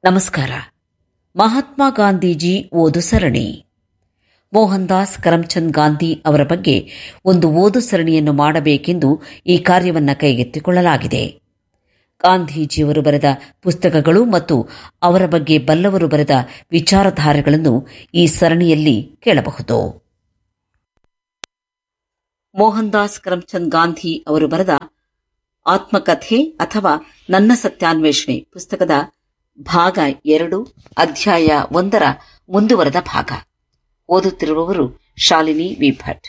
ನಮಸ್ಕಾರ ಮಹಾತ್ಮ ಗಾಂಧೀಜಿ ಓದು ಸರಣಿ ಮೋಹನ್ ದಾಸ್ ಕರಮ್ಚಂದ್ ಗಾಂಧಿ ಅವರ ಬಗ್ಗೆ ಒಂದು ಓದು ಸರಣಿಯನ್ನು ಮಾಡಬೇಕೆಂದು ಈ ಕಾರ್ಯವನ್ನು ಕೈಗೆತ್ತಿಕೊಳ್ಳಲಾಗಿದೆ ಗಾಂಧೀಜಿಯವರು ಬರೆದ ಪುಸ್ತಕಗಳು ಮತ್ತು ಅವರ ಬಗ್ಗೆ ಬಲ್ಲವರು ಬರೆದ ವಿಚಾರಧಾರೆಗಳನ್ನು ಈ ಸರಣಿಯಲ್ಲಿ ಕೇಳಬಹುದು ಮೋಹನ್ ದಾಸ್ ಕರಮ್ಚಂದ್ ಗಾಂಧಿ ಅವರು ಬರೆದ ಆತ್ಮಕಥೆ ಅಥವಾ ನನ್ನ ಸತ್ಯಾನ್ವೇಷಣೆ ಪುಸ್ತಕದ ಭಾಗ ಎರಡು ಅಧ್ಯಾಯ ಒಂದರ ಮುಂದುವರೆದ ಭಾಗ ಓದುತ್ತಿರುವವರು ಶಾಲಿನಿ ವಿ ಭಟ್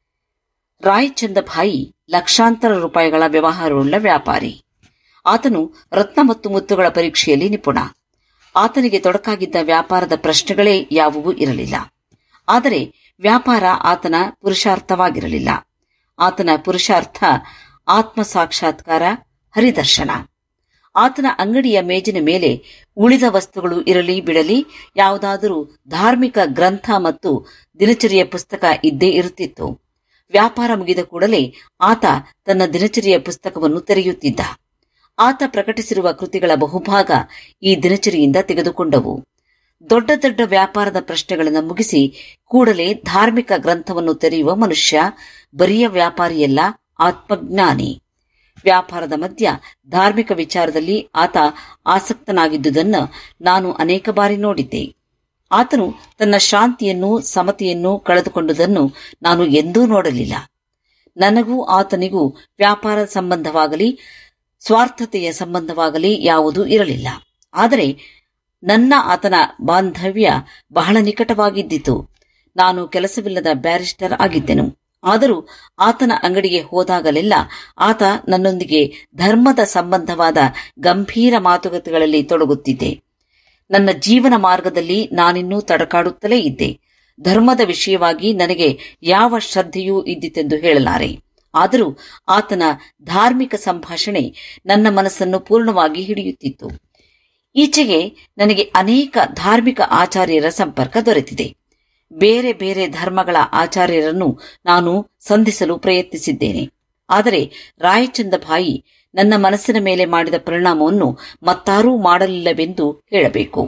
ರಾಯಚಂದಭಾಯಿ ಲಕ್ಷಾಂತರ ರೂಪಾಯಿಗಳ ವ್ಯವಹಾರವುಳ್ಳ ವ್ಯಾಪಾರಿ ಆತನು ರತ್ನ ಮತ್ತು ಮುತ್ತುಗಳ ಪರೀಕ್ಷೆಯಲ್ಲಿ ನಿಪುಣ ಆತನಿಗೆ ತೊಡಕಾಗಿದ್ದ ವ್ಯಾಪಾರದ ಪ್ರಶ್ನೆಗಳೇ ಯಾವುವೂ ಇರಲಿಲ್ಲ ಆದರೆ ವ್ಯಾಪಾರ ಆತನ ಪುರುಷಾರ್ಥವಾಗಿರಲಿಲ್ಲ ಆತನ ಪುರುಷಾರ್ಥ ಆತ್ಮ ಸಾಕ್ಷಾತ್ಕಾರ ಹರಿದರ್ಶನ ಆತನ ಅಂಗಡಿಯ ಮೇಜಿನ ಮೇಲೆ ಉಳಿದ ವಸ್ತುಗಳು ಇರಲಿ ಬಿಡಲಿ ಯಾವುದಾದರೂ ಧಾರ್ಮಿಕ ಗ್ರಂಥ ಮತ್ತು ದಿನಚರಿಯ ಪುಸ್ತಕ ಇದ್ದೇ ಇರುತ್ತಿತ್ತು ವ್ಯಾಪಾರ ಮುಗಿದ ಕೂಡಲೇ ಆತ ತನ್ನ ದಿನಚರಿಯ ಪುಸ್ತಕವನ್ನು ತೆರೆಯುತ್ತಿದ್ದ ಆತ ಪ್ರಕಟಿಸಿರುವ ಕೃತಿಗಳ ಬಹುಭಾಗ ಈ ದಿನಚರಿಯಿಂದ ತೆಗೆದುಕೊಂಡವು ದೊಡ್ಡ ದೊಡ್ಡ ವ್ಯಾಪಾರದ ಪ್ರಶ್ನೆಗಳನ್ನು ಮುಗಿಸಿ ಕೂಡಲೇ ಧಾರ್ಮಿಕ ಗ್ರಂಥವನ್ನು ತೆರೆಯುವ ಮನುಷ್ಯ ಬರಿಯ ವ್ಯಾಪಾರಿಯಲ್ಲ ಆತ್ಮಜ್ಞಾನಿ ವ್ಯಾಪಾರದ ಮಧ್ಯ ಧಾರ್ಮಿಕ ವಿಚಾರದಲ್ಲಿ ಆತ ಆಸಕ್ತನಾಗಿದ್ದುದನ್ನು ನಾನು ಅನೇಕ ಬಾರಿ ನೋಡಿದ್ದೆ ಆತನು ತನ್ನ ಶಾಂತಿಯನ್ನು ಸಮತೆಯನ್ನು ಕಳೆದುಕೊಂಡುದನ್ನು ನಾನು ಎಂದೂ ನೋಡಲಿಲ್ಲ ನನಗೂ ಆತನಿಗೂ ವ್ಯಾಪಾರ ಸಂಬಂಧವಾಗಲಿ ಸ್ವಾರ್ಥತೆಯ ಸಂಬಂಧವಾಗಲಿ ಯಾವುದೂ ಇರಲಿಲ್ಲ ಆದರೆ ನನ್ನ ಆತನ ಬಾಂಧವ್ಯ ಬಹಳ ನಿಕಟವಾಗಿದ್ದಿತು ನಾನು ಕೆಲಸವಿಲ್ಲದ ಬ್ಯಾರಿಸ್ಟರ್ ಆಗಿದ್ದೆನು ಆದರೂ ಆತನ ಅಂಗಡಿಗೆ ಹೋದಾಗಲೆಲ್ಲ ಆತ ನನ್ನೊಂದಿಗೆ ಧರ್ಮದ ಸಂಬಂಧವಾದ ಗಂಭೀರ ಮಾತುಕತೆಗಳಲ್ಲಿ ತೊಡಗುತ್ತಿದ್ದೆ ನನ್ನ ಜೀವನ ಮಾರ್ಗದಲ್ಲಿ ನಾನಿನ್ನೂ ತಡಕಾಡುತ್ತಲೇ ಇದ್ದೆ ಧರ್ಮದ ವಿಷಯವಾಗಿ ನನಗೆ ಯಾವ ಶ್ರದ್ಧೆಯೂ ಇದ್ದಿತೆಂದು ಹೇಳಲಾರೆ ಆದರೂ ಆತನ ಧಾರ್ಮಿಕ ಸಂಭಾಷಣೆ ನನ್ನ ಮನಸ್ಸನ್ನು ಪೂರ್ಣವಾಗಿ ಹಿಡಿಯುತ್ತಿತ್ತು ಈಚೆಗೆ ನನಗೆ ಅನೇಕ ಧಾರ್ಮಿಕ ಆಚಾರ್ಯರ ಸಂಪರ್ಕ ದೊರೆತಿದೆ ಬೇರೆ ಬೇರೆ ಧರ್ಮಗಳ ಆಚಾರ್ಯರನ್ನು ನಾನು ಸಂಧಿಸಲು ಪ್ರಯತ್ನಿಸಿದ್ದೇನೆ ಆದರೆ ರಾಯಚಂದ ಭಾಯಿ ನನ್ನ ಮನಸ್ಸಿನ ಮೇಲೆ ಮಾಡಿದ ಪರಿಣಾಮವನ್ನು ಮತ್ತಾರೂ ಮಾಡಲಿಲ್ಲವೆಂದು ಹೇಳಬೇಕು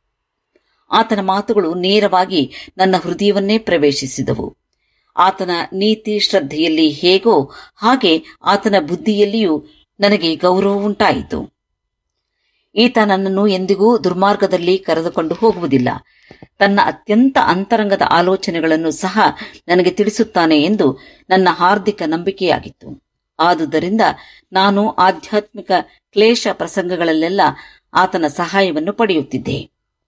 ಆತನ ಮಾತುಗಳು ನೇರವಾಗಿ ನನ್ನ ಹೃದಯವನ್ನೇ ಪ್ರವೇಶಿಸಿದವು ಆತನ ನೀತಿ ಶ್ರದ್ಧೆಯಲ್ಲಿ ಹೇಗೋ ಹಾಗೆ ಆತನ ಬುದ್ಧಿಯಲ್ಲಿಯೂ ನನಗೆ ಗೌರವ ಉಂಟಾಯಿತು ಈತ ನನ್ನನ್ನು ಎಂದಿಗೂ ದುರ್ಮಾರ್ಗದಲ್ಲಿ ಕರೆದುಕೊಂಡು ಹೋಗುವುದಿಲ್ಲ ತನ್ನ ಅತ್ಯಂತ ಅಂತರಂಗದ ಆಲೋಚನೆಗಳನ್ನು ಸಹ ನನಗೆ ತಿಳಿಸುತ್ತಾನೆ ಎಂದು ನನ್ನ ಹಾರ್ದಿಕ ನಂಬಿಕೆಯಾಗಿತ್ತು ಆದುದರಿಂದ ನಾನು ಆಧ್ಯಾತ್ಮಿಕ ಕ್ಲೇಶ ಪ್ರಸಂಗಗಳಲ್ಲೆಲ್ಲ ಆತನ ಸಹಾಯವನ್ನು ಪಡೆಯುತ್ತಿದ್ದೆ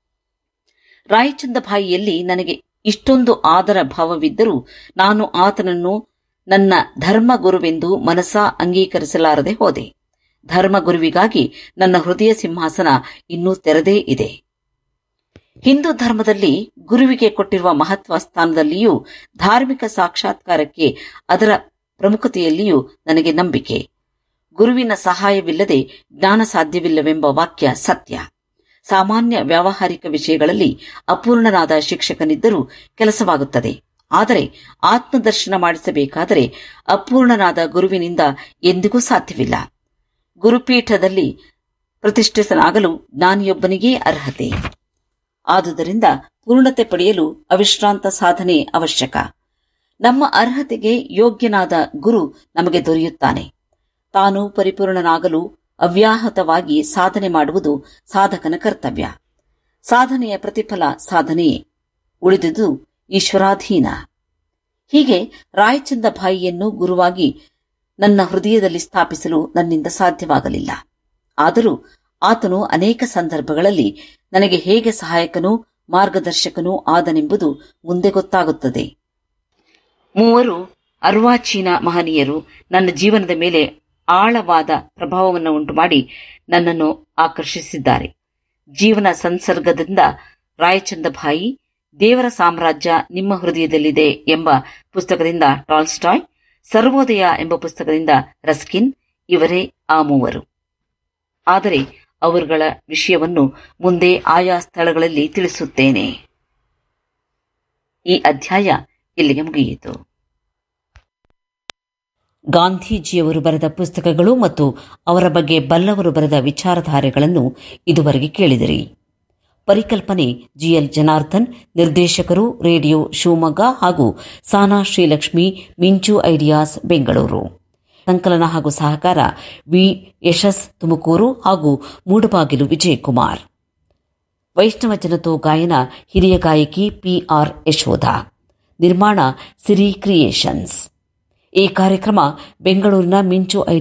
ರಾಯಚಂದಭಾಯಿಯಲ್ಲಿ ನನಗೆ ಇಷ್ಟೊಂದು ಆದರ ಭಾವವಿದ್ದರೂ ನಾನು ಆತನನ್ನು ನನ್ನ ಧರ್ಮಗುರುವೆಂದು ಮನಸ್ಸ ಅಂಗೀಕರಿಸಲಾರದೆ ಹೋದೆ ಧರ್ಮಗುರುವಿಗಾಗಿ ನನ್ನ ಹೃದಯ ಸಿಂಹಾಸನ ಇನ್ನೂ ತೆರೆದೇ ಇದೆ ಹಿಂದೂ ಧರ್ಮದಲ್ಲಿ ಗುರುವಿಗೆ ಕೊಟ್ಟಿರುವ ಮಹತ್ವ ಸ್ಥಾನದಲ್ಲಿಯೂ ಧಾರ್ಮಿಕ ಸಾಕ್ಷಾತ್ಕಾರಕ್ಕೆ ಅದರ ಪ್ರಮುಖತೆಯಲ್ಲಿಯೂ ನನಗೆ ನಂಬಿಕೆ ಗುರುವಿನ ಸಹಾಯವಿಲ್ಲದೆ ಜ್ಞಾನ ಸಾಧ್ಯವಿಲ್ಲವೆಂಬ ವಾಕ್ಯ ಸತ್ಯ ಸಾಮಾನ್ಯ ವ್ಯಾವಹಾರಿಕ ವಿಷಯಗಳಲ್ಲಿ ಅಪೂರ್ಣನಾದ ಶಿಕ್ಷಕನಿದ್ದರೂ ಕೆಲಸವಾಗುತ್ತದೆ ಆದರೆ ಆತ್ಮದರ್ಶನ ಮಾಡಿಸಬೇಕಾದರೆ ಅಪೂರ್ಣನಾದ ಗುರುವಿನಿಂದ ಎಂದಿಗೂ ಸಾಧ್ಯವಿಲ್ಲ ಗುರುಪೀಠದಲ್ಲಿ ಪ್ರತಿಷ್ಠಿತನಾಗಲು ಜ್ಞಾನಿಯೊಬ್ಬನಿಗೇ ಅರ್ಹತೆ ಆದುದರಿಂದ ಪೂರ್ಣತೆ ಪಡೆಯಲು ಅವಿಶ್ರಾಂತ ಸಾಧನೆ ಅವಶ್ಯಕ ನಮ್ಮ ಅರ್ಹತೆಗೆ ಯೋಗ್ಯನಾದ ಗುರು ನಮಗೆ ದೊರೆಯುತ್ತಾನೆ ತಾನು ಪರಿಪೂರ್ಣನಾಗಲು ಅವ್ಯಾಹತವಾಗಿ ಸಾಧನೆ ಮಾಡುವುದು ಸಾಧಕನ ಕರ್ತವ್ಯ ಸಾಧನೆಯ ಪ್ರತಿಫಲ ಸಾಧನೆಯೇ ಉಳಿದುದು ಈಶ್ವರಾಧೀನ ಹೀಗೆ ರಾಯಚಂದ ಭಾಯಿಯನ್ನು ಗುರುವಾಗಿ ನನ್ನ ಹೃದಯದಲ್ಲಿ ಸ್ಥಾಪಿಸಲು ನನ್ನಿಂದ ಸಾಧ್ಯವಾಗಲಿಲ್ಲ ಆದರೂ ಆತನು ಅನೇಕ ಸಂದರ್ಭಗಳಲ್ಲಿ ನನಗೆ ಹೇಗೆ ಸಹಾಯಕನೂ ಮಾರ್ಗದರ್ಶಕನೂ ಆದನೆಂಬುದು ಮುಂದೆ ಗೊತ್ತಾಗುತ್ತದೆ ಮೂವರು ಅರ್ವಾಚೀನ ಮಹನೀಯರು ನನ್ನ ಜೀವನದ ಮೇಲೆ ಆಳವಾದ ಪ್ರಭಾವವನ್ನು ಉಂಟುಮಾಡಿ ನನ್ನನ್ನು ಆಕರ್ಷಿಸಿದ್ದಾರೆ ಜೀವನ ಸಂಸರ್ಗದಿಂದ ರಾಯಚಂದ ಭಾಯಿ ದೇವರ ಸಾಮ್ರಾಜ್ಯ ನಿಮ್ಮ ಹೃದಯದಲ್ಲಿದೆ ಎಂಬ ಪುಸ್ತಕದಿಂದ ಟಾಲ್ಸ್ಟಾಯ್ ಸರ್ವೋದಯ ಎಂಬ ಪುಸ್ತಕದಿಂದ ರಸ್ಕಿನ್ ಇವರೇ ಆ ಮೂವರು ಆದರೆ ಅವರುಗಳ ವಿಷಯವನ್ನು ಮುಂದೆ ಆಯಾ ಸ್ಥಳಗಳಲ್ಲಿ ತಿಳಿಸುತ್ತೇನೆ ಈ ಅಧ್ಯಾಯ ಇಲ್ಲಿಗೆ ಮುಗಿಯಿತು ಗಾಂಧೀಜಿಯವರು ಬರೆದ ಪುಸ್ತಕಗಳು ಮತ್ತು ಅವರ ಬಗ್ಗೆ ಬಲ್ಲವರು ಬರೆದ ವಿಚಾರಧಾರೆಗಳನ್ನು ಇದುವರೆಗೆ ಕೇಳಿದಿರಿ ಪರಿಕಲ್ಪನೆ ಜಿಎಲ್ ಜನಾರ್ದನ್ ನಿರ್ದೇಶಕರು ರೇಡಿಯೋ ಶಿವಮೊಗ್ಗ ಹಾಗೂ ಸಾನಾ ಶ್ರೀಲಕ್ಷ್ಮಿ ಮಿಂಚು ಐಡಿಯಾಸ್ ಬೆಂಗಳೂರು ಸಂಕಲನ ಹಾಗೂ ಸಹಕಾರ ವಿ ಯಶಸ್ ತುಮಕೂರು ಹಾಗೂ ಮೂಡಬಾಗಿಲು ವಿಜಯಕುಮಾರ್ ವೈಷ್ಣವ ಜನತೋ ಗಾಯನ ಹಿರಿಯ ಗಾಯಕಿ ಪಿಆರ್ ಯಶೋಧ ನಿರ್ಮಾಣ ಸಿರಿ ಕ್ರಿಯೇಷನ್ಸ್ ಈ ಕಾರ್ಯಕ್ರಮ ಬೆಂಗಳೂರಿನ ಮಿಂಚು